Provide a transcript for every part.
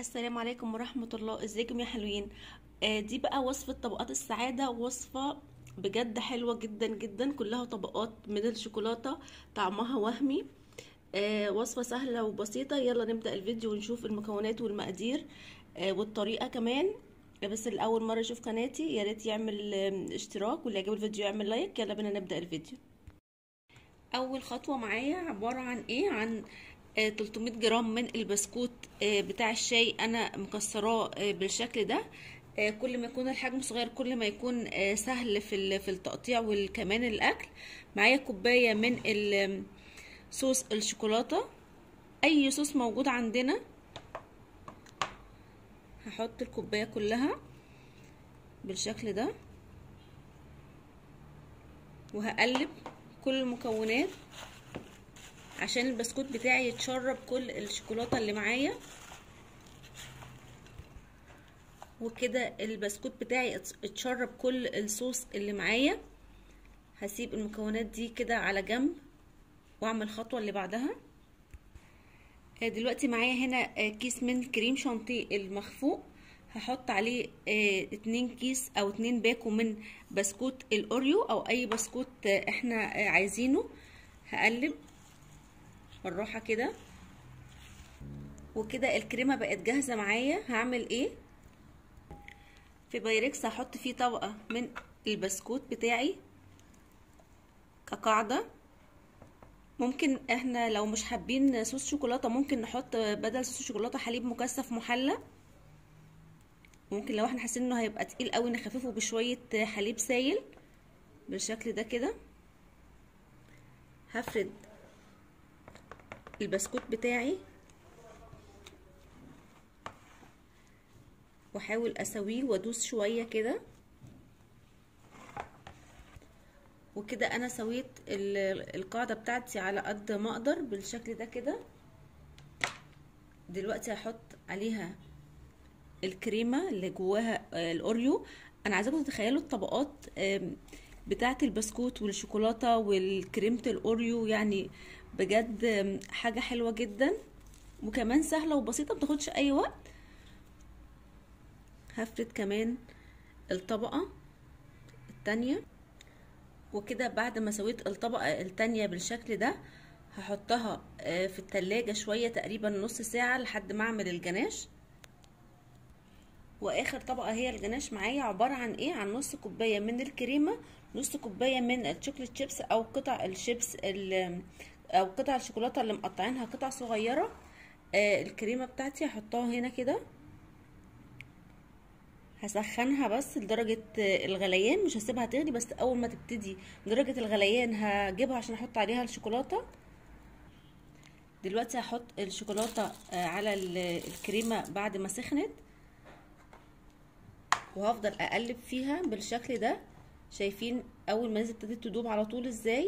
السلام عليكم ورحمة الله ازيكم يا حلوين آه دي بقى وصفة طبقات السعادة وصفة بجد حلوة جدا جدا كلها طبقات من الشوكولاتة طعمها وهمي آه وصفة سهلة وبسيطة يلا نبدأ الفيديو ونشوف المكونات والمقادير آه والطريقة كمان بس الأول مرة يشوف قناتي يا ريت يعمل آه اشتراك واللي يعجبه الفيديو يعمل لايك يلا بينا نبدأ الفيديو أول خطوة معايا عبارة عن ايه عن 300 جرام من البسكوت بتاع الشاي انا مكسراه بالشكل ده كل ما يكون الحجم صغير كل ما يكون سهل في في التقطيع وكمان الاكل معايا كوبايه من صوص الشوكولاته اي صوص موجود عندنا هحط الكوبايه كلها بالشكل ده وهقلب كل المكونات عشان البسكوت بتاعي يتشرب كل الشوكولاته اللي معايا وكده البسكوت بتاعي اتشرب كل الصوص اللي معايا هسيب المكونات دي كده على جنب واعمل الخطوه اللي بعدها دلوقتي معايا هنا كيس من كريم شانتيه المخفوق هحط عليه اتنين كيس او اتنين باكو من بسكوت الاوريو او اي بسكوت احنا عايزينه هقلب بالراحه كده وكده الكريمه بقت جاهزه معايا هعمل ايه في بايركس هحط فيه طبقه من البسكوت بتاعي كقاعده ممكن احنا لو مش حابين صوص شوكولاته ممكن نحط بدل صوص شوكولاته حليب مكثف محلى ممكن لو احنا حاسين انه هيبقى تقيل قوي نخففه بشويه حليب سايل بالشكل ده كده هفرد البسكوت بتاعي واحاول اسويه وادوس شويه كده وكده انا سويت القاعده بتاعتي على قد ما اقدر بالشكل ده كده دلوقتي هحط عليها الكريمه اللي جواها الاوريو انا عايزاكم تتخيلوا الطبقات بتاعه البسكوت والشوكولاته والكريمه الاوريو يعني بجد حاجه حلوه جدا وكمان سهله وبسيطه متاخدش اي وقت هفرد كمان الطبقه التانية وكده بعد ما سويت الطبقه التانية بالشكل ده هحطها في التلاجة شويه تقريبا نص ساعه لحد ما اعمل الجناش واخر طبقه هي الجناش معايا عباره عن ايه عن نص كوبايه من الكريمه نص كوبايه من الشوكليت شيبس او قطع الشيبس او قطع الشوكولاته اللي مقطعينها قطع صغيره آه الكريمه بتاعتي هحطها هنا كده هسخنها بس لدرجه الغليان مش هسيبها تغلي بس اول ما تبتدي درجه الغليان هجيبها عشان احط عليها الشوكولاته دلوقتي هحط الشوكولاته آه على الكريمه بعد ما سخنت وهفضل اقلب فيها بالشكل ده شايفين اول ما نزلت ابتدت تدوب على طول ازاي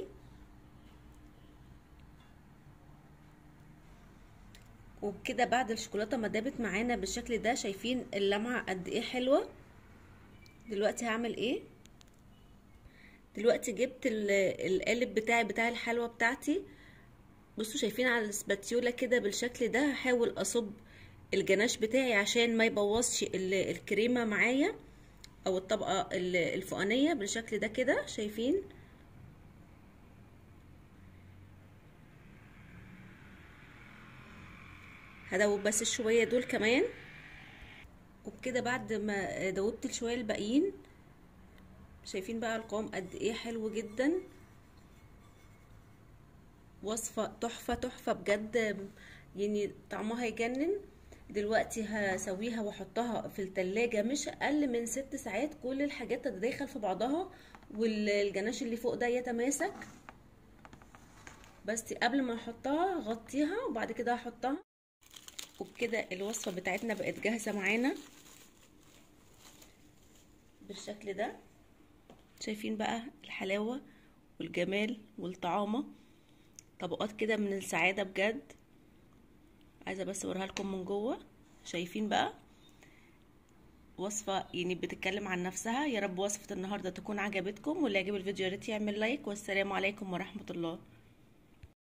وبكده بعد الشوكولاته ما دابت معانا بالشكل ده شايفين اللمعه قد ايه حلوه دلوقتي هعمل ايه دلوقتي جبت القالب بتاعي بتاع الحلوه بتاعتي بصوا شايفين على السباتيولا كده بالشكل ده هحاول اصب الجناش بتاعي عشان ما يبوظش الكريمه معايا او الطبقه الفوقانيه بالشكل ده كده شايفين هدوب بس شويه دول كمان وبكده بعد ما دوبت الشويه الباقيين شايفين بقى القوام قد ايه حلو جدا وصفه تحفه تحفه بجد يعني طعمها يجنن دلوقتي هسويها واحطها في التلاجة مش اقل من ست ساعات كل الحاجات تتداخل في بعضها والجناش اللي فوق ده يتماسك بس قبل ما احطها غطيها وبعد كده هحطها وبكده الوصفة بتاعتنا بقت جاهزة معانا بالشكل ده شايفين بقى الحلاوة والجمال والطعامة طبقات كده من السعادة بجد عايزه بس اوريها لكم من جوه شايفين بقى وصفه يعني بتتكلم عن نفسها يا رب وصفه النهارده تكون عجبتكم واللي عجب الفيديو يا ريت يعمل لايك والسلام عليكم ورحمه الله